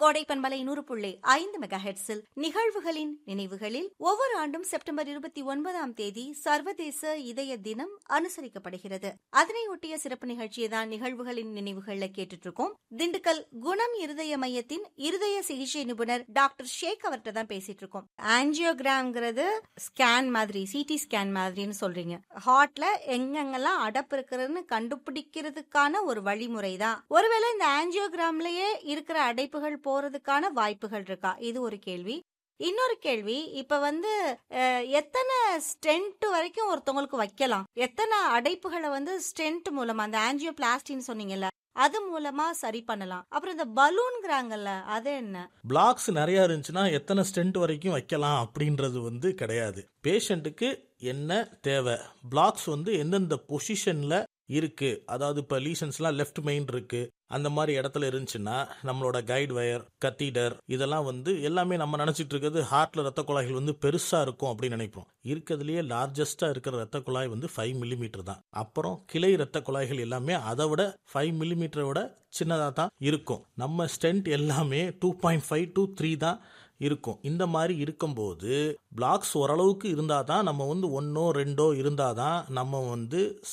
கோடை பண்பலை நூறு புள்ளி ஐந்து மெகா ஹெட்ஸில் நிகழ்வுகளின் நினைவுகளில் ஒவ்வொரு ஆண்டும் செப்டம்பர் இருபத்தி ஒன்பதாம் தேதி சர்வதேச இதய தினம் அனுசரிக்கப்படுகிறது அதனையொட்டிய சிறப்பு நிகழ்ச்சியை தான் நிகழ்வுகளின் நினைவுகள்ல கேட்டுட்டு இருக்கோம் திண்டுக்கல் குணம் இருதய மையத்தின் இருதய சிகிச்சை நிபுணர் டாக்டர் ஷேக் அவர்கிட்ட தான் பேசிட்டு இருக்கோம் ஆன்ஜியோகிராம்ங்கிறது ஸ்கேன் மாதிரி சிடி ஸ்கேன் மாதிரின்னு சொல்றீங்க ஹார்ட்ல எங்கெங்கெல்லாம் அடப்பு இருக்கிறதுன்னு கண்டுபிடிக்கிறதுக்கான ஒரு வழிமுறை தான் ஒருவேளை இந்த ஆன்ஜியோகிராம்லயே இருக்கிற அடைப்புகள் போறதுக்கான வாய்ப்புகள் இருக்கா இது ஒரு கேள்வி இன்னொரு கேள்வி இப்ப வந்து அஹ், எத்தனை ஸ்டென்ட் வரைக்கும் ஒருத்தவங்களுக்கு வைக்கலாம் எத்தனை அடைப்புகளை வந்து ஸ்டென்ட் மூலமா அந்த ஆன்ஜியோபிளாஸ்டின்னு சொன்னீங்கல்ல அது மூலமா சரி பண்ணலாம் அப்புறம் இந்த பலூன்ங்கிறாங்கல்ல அது என்ன பிளாக்ஸ் நிறைய இருந்துச்சுன்னா எத்தனை ஸ்டென்ட் வரைக்கும் வைக்கலாம் அப்படின்றது வந்து கிடையாது பேஷண்ட்டுக்கு என்ன தேவை பிளாக்ஸ் வந்து எந்தெந்த பொசிஷன்ல இருக்கு அதாவது இப்போ லீசன்ஸ்லாம் லெஃப்ட் மெயின் இருக்கு அந்த மாதிரி இடத்துல இருந்துச்சுன்னா நம்மளோட கைடு வயர் கத்தீடர் இதெல்லாம் வந்து எல்லாமே நம்ம நினைச்சிட்டு இருக்கிறது ஹார்ட்ல ரத்த குழாய்கள் வந்து பெருசா இருக்கும் அப்படின்னு நினைப்போம் இருக்கிறதுலயே லார்ஜஸ்டா இருக்கிற ரத்த குழாய் வந்து ஃபைவ் மில்லிமீட்டர் தான் அப்புறம் கிளை ரத்த குழாய்கள் எல்லாமே அதை விட ஃபைவ் மில்லிமீட்டரை விட சின்னதாக தான் இருக்கும் நம்ம ஸ்டென்ட் எல்லாமே two point five two three தான் இருக்கும் இந்த மாதிரி இருக்கும்போது பிளாக்ஸ் ஓரளவுக்கு இருந்தால் தான் நம்ம வந்து ஒன்றோ ரெண்டோ இருந்தால் தான் நம்ம வந்து